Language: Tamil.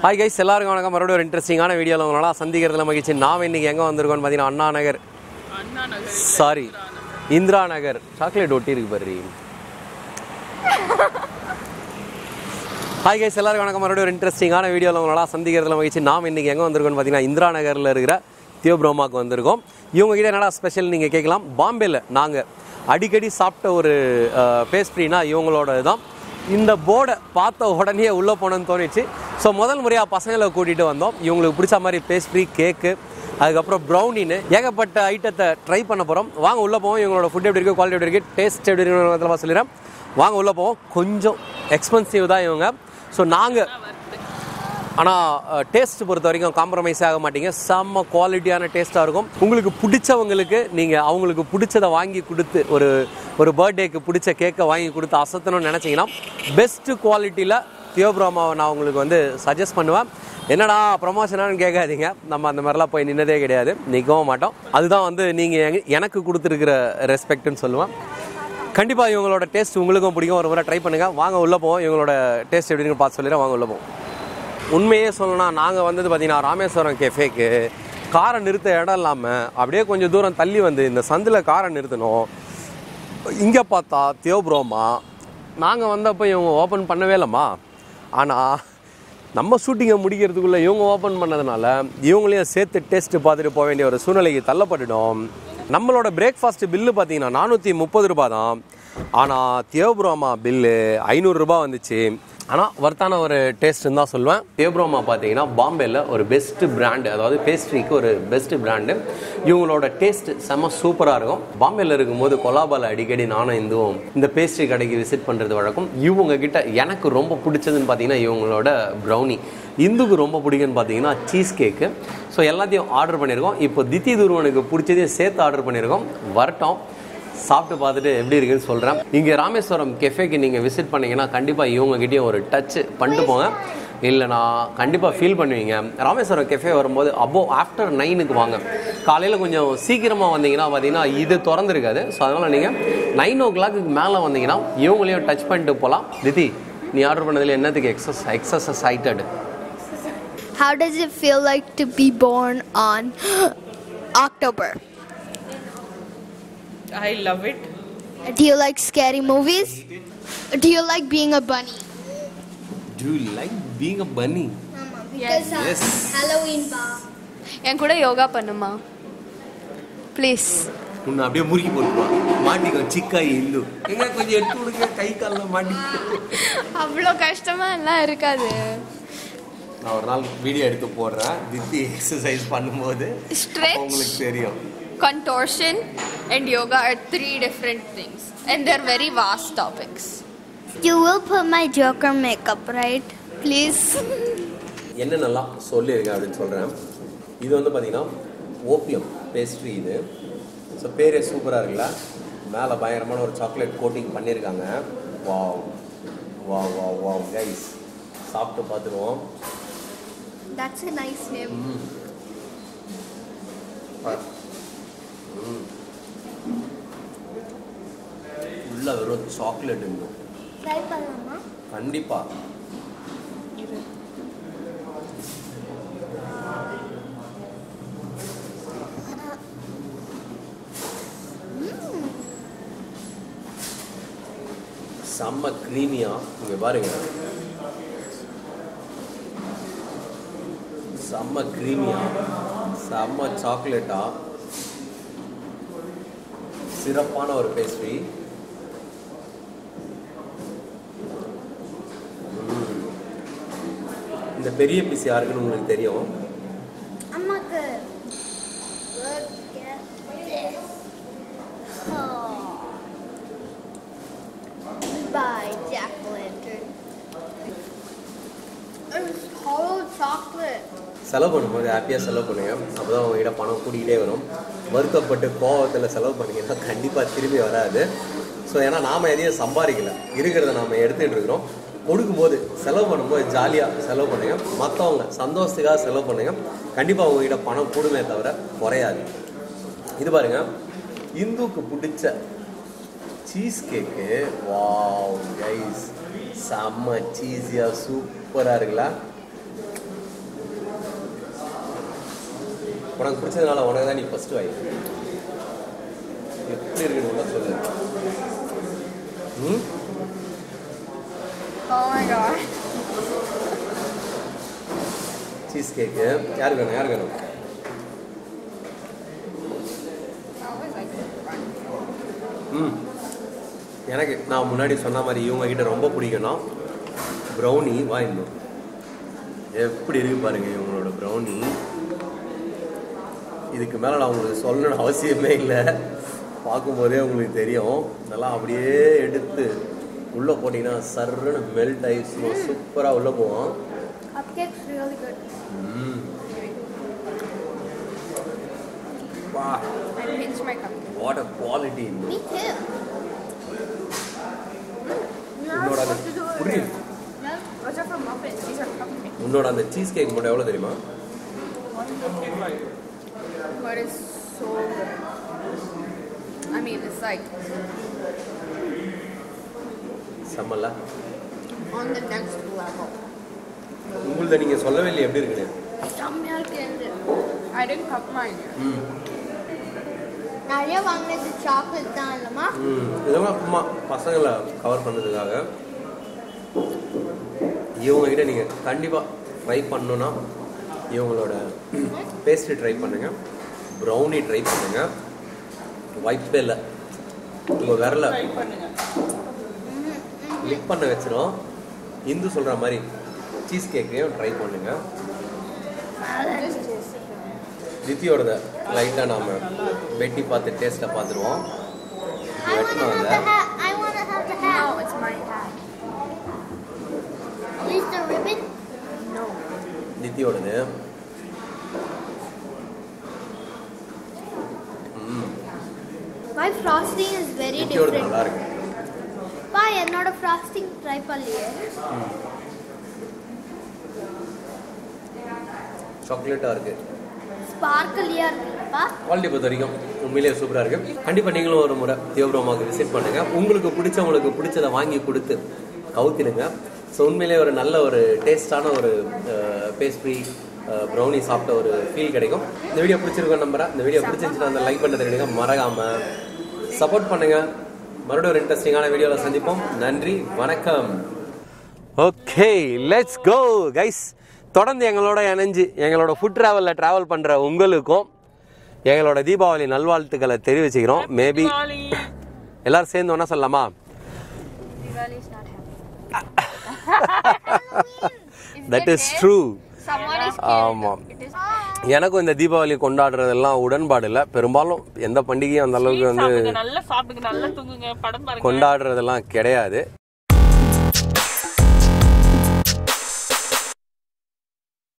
ஹாய் கைஸ் எல்லாருக்கும் வணக்கம் மறுபடியும் ஒரு இன்ட்ரெஸ்டிங்கான வீடியோவில் உங்களால் சந்திக்கிறதுல மகிழ்ச்சி நாம் இன்றைக்கி எங்கே வந்திருக்கோம்னு பார்த்தீங்கன்னா அண்ணா நகர் சாரி இந்திரா நகர் சாக்லேட் ஒட்டி இருக்கு பாரு ஹாய் கைஸ் எல்லாருக்கும் வணக்கம் மறுபடியும் ஒரு இன்ட்ரெஸ்டிங்கான வீடியோவில் உங்களால் சந்திக்கிறதுல மகிழ்ச்சி நாம் இன்றைக்கி எங்கே வந்திருக்கோம்னு பார்த்தீங்கன்னா இந்திரா நகரில் இருக்கிற தியோப்ரோமாக்கு வந்திருக்கோம் இவங்க கிட்ட என்னடா ஸ்பெஷல் நீங்கள் கேட்கலாம் பாம்பேல நாங்கள் அடிக்கடி சாப்பிட்ட ஒரு பேஸ்ட்ரினா இவங்களோட தான் இந்த போர்டை பார்த்த உடனே உள்ளே போனோன்னு தோணிச்சு ஸோ முதல் முறையாக பசங்களை கூட்டிகிட்டு வந்தோம் இவங்களுக்கு பிடிச்ச மாதிரி பேஸ்ட்ரி கேக்கு அதுக்கப்புறம் ப்ரௌனின்னு ஏகப்பட்ட ஐட்டத்தை ட்ரை பண்ண போகிறோம் வாங்க உள்ளே போவோம் இவங்களோட ஃபுட் எப்படி இருக்குது குவாலிட்டி எப்படி இருக்குது டேஸ்ட் எப்படி இருக்குன்னு சொல்லிடுறேன் வாங்க உள்ளே போவோம் கொஞ்சம் எக்ஸ்பென்சிவ் தான் இவங்க ஸோ நாங்கள் ஆனால் டேஸ்ட் பொறுத்த வரைக்கும் காம்ப்ரமைஸ் ஆக மாட்டீங்க செம்ம குவாலிட்டியான டேஸ்ட்டாக இருக்கும் உங்களுக்கு பிடிச்சவங்களுக்கு நீங்கள் அவங்களுக்கு பிடிச்சதை வாங்கி கொடுத்து ஒரு ஒரு பர்த்டேக்கு பிடிச்ச கேக்கை வாங்கி கொடுத்து அசத்தணும்னு நினச்சிங்கன்னா பெஸ்ட்டு குவாலிட்டியில் தியோப்ராமாவை நான் உங்களுக்கு வந்து சஜஸ்ட் பண்ணுவேன் என்னடா ப்ரொமோஷனானு கேட்காதீங்க நம்ம அந்த மாதிரிலாம் போய் நின்னதே கிடையாது நிற்கவும் மாட்டோம் அதுதான் வந்து நீங்கள் எனக்கு கொடுத்துருக்கிற ரெஸ்பெக்ட்னு சொல்லுவேன் கண்டிப்பாக இவங்களோட டேஸ்ட் உங்களுக்கும் பிடிக்கும் ஒரு முறை ட்ரை பண்ணுங்கள் வாங்க உள்ளே போவோம் இவங்களோட டேஸ்ட் எப்படின்னு பார்த்து சொல்லிடுறேன் வாங்க உள்ளே போவோம் உண்மையே சொல்லணும்னா நாங்கள் வந்தது பார்த்தீங்கன்னா ராமேஸ்வரம் கெஃபேக்கு காரை நிறுத்த இடம் இல்லாமல் அப்படியே கொஞ்சம் தூரம் தள்ளி வந்து இந்த சந்தில் காரை நிறுத்தணும் இங்கே பார்த்தா தியோப்ரோமா நாங்கள் வந்தப்போ இவங்க ஓப்பன் பண்ணவே இல்லைம்மா ஆனால் நம்ம ஷூட்டிங்கை முடிக்கிறதுக்குள்ளே இவங்க ஓப்பன் பண்ணதுனால இவங்களையும் சேர்த்து டேஸ்ட்டு பார்த்துட்டு போக வேண்டிய ஒரு சூழ்நிலைக்கு தள்ளப்பட்டுட்டோம் நம்மளோட பிரேக்ஃபாஸ்ட் பில்லு பார்த்தீங்கன்னா நானூற்றி முப்பது ரூபா தான் ஆனால் தியோப்ரோமா பில்லு ஐநூறுரூபா வந்துச்சு ஆனால் வர்த்தான ஒரு டேஸ்ட்டுன்னு தான் சொல்லுவேன் தேப்ரோமா பார்த்தீங்கன்னா பாம்பேயில் ஒரு பெஸ்ட்டு பிராண்டு அதாவது பேஸ்ட்ரிக்கு ஒரு பெஸ்ட்டு பிராண்டு இவங்களோட டேஸ்ட் செம்ம சூப்பராக இருக்கும் பாம்பேயில் இருக்கும்போது கொலாபால அடிக்கடி நானும் இந்துவும் இந்த பேஸ்ட்ரி கடைக்கு விசிட் பண்ணுறது வழக்கம் இவங்க கிட்ட எனக்கு ரொம்ப பிடிச்சதுன்னு பார்த்தீங்கன்னா இவங்களோட ப்ரௌனி இந்துக்கு ரொம்ப பிடிக்கும்னு பார்த்தீங்கன்னா சீஸ் கேக்கு ஸோ எல்லாத்தையும் ஆர்டர் பண்ணியிருக்கோம் இப்போ தித்தி துருவனுக்கு பிடிச்சதையும் சேர்த்து ஆர்டர் பண்ணியிருக்கோம் வரட்டும் சாப்பிட்டு பார்த்துட்டு எப்படி இருக்குன்னு சொல்கிறேன் இங்கே ராமேஸ்வரம் கெஃபேக்கு நீங்கள் விசிட் பண்ணீங்கன்னா கண்டிப்பாக இவங்ககிட்டயும் ஒரு டச் பண்ணிட்டு போங்க இல்லைனா கண்டிப்பாக ஃபீல் பண்ணுவீங்க ராமேஸ்வரம் கெஃபே வரும்போது அபோ ஆஃப்டர் நைனுக்கு வாங்க காலையில் கொஞ்சம் சீக்கிரமாக வந்தீங்கன்னா பார்த்தீங்கன்னா இது திறந்துருக்காது ஸோ அதனால் நீங்கள் நைன் ஓ கிளாக்கு மேலே வந்தீங்கன்னா இவங்களையும் டச் பண்ணிட்டு போகலாம் திதி நீ ஆர்டர் பண்ணதில் என்னத்துக்கு எக்ஸஸ் எக்ஸஸ் excited How does it feel like to be born on October? I love it. Do you like scary movies? Do you like being a bunny? Do like being a bunny Because uh, Yes. Halloween bar. என் கூட யோகா பண்ணுமா ப்ளீஸ் உன்னை அப்படியே முறுக்கி போட்டுருவான் மாட்டிக்கோ சிக்காய் இந்து எங்க கொஞ்சம் எடுத்து கொடுங்க கை காலில் மாட்டிக்கோ அவ்வளோ கஷ்டமா எல்லாம் இருக்காது நான் ஒரு நாள் வீடியோ எடுத்து போடுறேன் தித்தி எக்ஸசைஸ் பண்ணும்போது Stretch. உங்களுக்கு தெரியும் contortion and yoga are three different things and they're very vast topics You will put my Joker makeup, right? Please. என்னென்னலாம் சொல்லியிருக்கேன் அப்படின்னு சொல்கிறேன் இது வந்து பார்த்தீங்கன்னா ஓபியம் பேஸ்ட்ரி இது ஸோ பேரே சூப்பராக இருக்குல்ல மேலே பயங்கரமான ஒரு சாக்லேட் கோட்டிங் பண்ணியிருக்காங்க wow wow wow wow guys சாப்பிட்டு பார்த்துருவோம் That's a nice name. உள்ள வெறும் சாக்லேட் இருந்தோம் Try பண்ணலாமா? கண்டிப்பாக செம்ம க்ரீமியா இங்கே பாருங்க செம்ம க்ரீமியா செம்ம சாக்லேட்டா சிறப்பான ஒரு பேஸ்ட்ரி இந்த பெரிய பீஸ் யாருக்குன்னு உங்களுக்கு தெரியும் அம்மாக்கு Look at this. Oh. Goodbye, Jack Lantern. It's cold chocolate. செலவு பண்ணும்போது ஹாப்பியாக செலவு பண்ணுங்க அப்போ தான் உங்ககிட்ட பணம் கூட்டிகிட்டே வரும் வருத்தப்பட்டு கோவத்தில் செலவு பண்ணீங்கன்னா கண்டிப்பாக திரும்பி வராது ஸோ ஏன்னா நாம் எதையும் சம்பாதிக்கல இருக்கிறத நாம் எடுத்துகிட்டு இருக்கிறோம் கொடுக்கும்போது செலவு பண்ணும்போது ஜாலியாக செலவு பண்ணுங்க மற்றவங்க சந்தோஷத்துக்காக செலவு பண்ணுங்க கண்டிப்பாக உங்ககிட்ட பணம் கூடுமே தவிர குறையாது இது பாருங்க இந்துக்கு பிடிச்ச சீஸ் கேக்கு வாவ் கைஸ் செம்ம சீஸியாக சூப்பராக இருக்குல்ல உனக்கு பிடிச்சதுனால உனக்கு தான் நீ ஃபர்ஸ்ட் வாய் எப்படி இருக்குன்னு உள்ள சொல்லு ம் Oh my god. Cheesecake யாருக்கு வேணும் யாருக்கு வேணும் I always like to run. ம் எனக்கு நான் முன்னாடி சொன்ன மாதிரி இவங்க கிட்ட ரொம்ப பிடிக்கும்னா ப்ரௌனி வாங்கிடணும் எப்படி இருக்கு பாருங்க இவங்களோட ப்ரௌனி இதுக்கு மேலே நான் உங்களுக்கு சொல்லணும்னு அவசியமே இல்லை பார்க்கும்போதே உங்களுக்கு தெரியும் இதெல்லாம் அப்படியே எடுத்து உள்ளே போட்டிங்கன்னா சர்ன்னு மெல்ட் ஆகி சும்மா சூப்பராக உள்ளே போவோம் Cupcake's really good. ம் வா I pinched my cup. What a quality Me too. உன்னோட அந்த புரியுது No, those are from muffins. These are cupcakes. உன்னோட அந்த சீஸ் கேக் மட்டும் எவ்வளோ தெரியுமா But it's so good. I mean, it's like செம்மல்ல on the next level. உங்களுதை நீங்கள் சொல்லவே இல்லை எப்படி இருக்குன்னு செம்மையா இருக்கு எனக்கு. I didn't cup mine. ம் நிறைய வாங்கினது சாக்லேட் தான் இல்லைம்மா ம் இதெல்லாம் சும்மா பசங்களை கவர் பண்ணுறதுக்காக இவங்க கிட்ட நீங்கள் கண்டிப்பாக ட்ரை பண்ணணுன்னா இவங்களோட பேஸ்ட்ரி ட்ரை பண்ணுங்க ப்ரௌனி ட்ரை பண்ணுங்க வாய்ப்பே இல்லை உங்கள் விரல லிக் பண்ண வச்சிரும் இந்து சொல்கிற மாதிரி சீஸ் கேக்கையும் ட்ரை பண்ணுங்க தித்தியோடத லைட்டாக நாம் வெட்டி பார்த்து டேஸ்ட்டை பார்த்துருவோம் I want to வெட்டினோம் have அதை the hat. I want to have the hat. No, it's my hat. Please the ribbon. No. தித்தியோடது ம் My frosting is very தித்தியோடது different. நல்லா இருக்கு பா என்னோட frosting ட்ரை பண்ணலையே சாக்லேட்டாக இருக்கு ஸ்பார்க்கலியா இருக்குப்பா குவாலிட்டி பொறுத்த வரைக்கும் உண்மையிலேயே சூப்பராக இருக்கு கண்டிப்பாக நீங்களும் ஒரு முறை தீவிரமாக விசிட் பண்ணுங்க உங்களுக்கு பிடிச்சவங்களுக்கு பிடிச்சதை வாங்கி கொடுத்து கவுத்திடுங்க ஸோ உண்மையிலேயே ஒரு நல்ல ஒரு டேஸ்டான ஒரு பேஸ்ட்ரி ப்ரௌனி சாப்பிட்ட ஒரு ஃபீல் கிடைக்கும் இந்த வீடியோ பிடிச்சிருக்கோம் நம்புறேன் இந்த வீடியோ பிடிச்சிருந்துச்சுன்னா அந்த லைக் பண்ண தெரியுங்க மறக்காம சப்போர்ட் பண்ணுங்க மறுபடியும் ஒரு இன்ட்ரெஸ்டிங்கான வீடியோவில் சந்திப்போம் நன்றி வணக்கம் ஓகே லெட்ஸ் கோ கைஸ் தொடர்ந்து எங்களோட இணைஞ்சு எங்களோட ஃபுட் ட்ராவலில் ட்ராவல் பண்ணுற உங்களுக்கும் எங்களோட தீபாவளி நல்வாழ்த்துக்களை தெரிவிச்சுக்கிறோம் மேபி எல்லாரும் சேர்ந்து ஒன்றா சொல்லலாமா Diwali is not happy. That is true Someone is ஆமாம் It is எனக்கும் இந்த தீபாவளி கொண்டாடுறதெல்லாம் உடன்பாடு இல்லை பெரும்பாலும் எந்த பண்டிகையும் அந்த அளவுக்கு வந்து சாப்பிடுங்க நல்லா சாப்பிடுங்க நல்லா தூங்குங்க படம் பாருங்க கொண்டாடுறதெல்லாம் கிடையாது